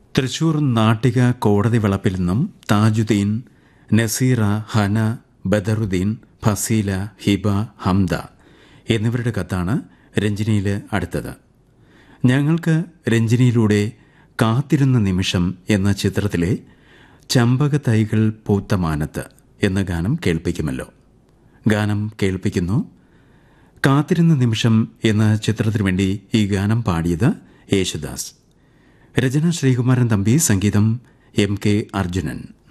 തൃശൂർ നാട്ടിക കോടതി വളപ്പിൽ നിന്നും താജുദ്ദീൻ നസീറ ഹന ബദറുദ്ദീൻ ഫസീല ഹിബ ഹംദ എന്നിവരുടെ കത്താണ് രഞ്ജിനിയിൽ അടുത്തത് ഞങ്ങൾക്ക് രഞ്ജിനിയിലൂടെ കാത്തിരുന്ന നിമിഷം എന്ന ചിത്രത്തിലെ ചമ്പക തൈകൾ പൂത്ത മാനത്ത് എന്ന ഗാനം കേൾപ്പിക്കുമല്ലോ ഗാനം കേൾപ്പിക്കുന്നു കാത്തിരുന്ന നിമിഷം എന്ന ചിത്രത്തിനു വേണ്ടി ഈ ഗാനം പാടിയത് യേശുദാസ് രചന ശ്രീകുമാരൻ തമ്പി സംഗീതം എം കെ അർജുനൻ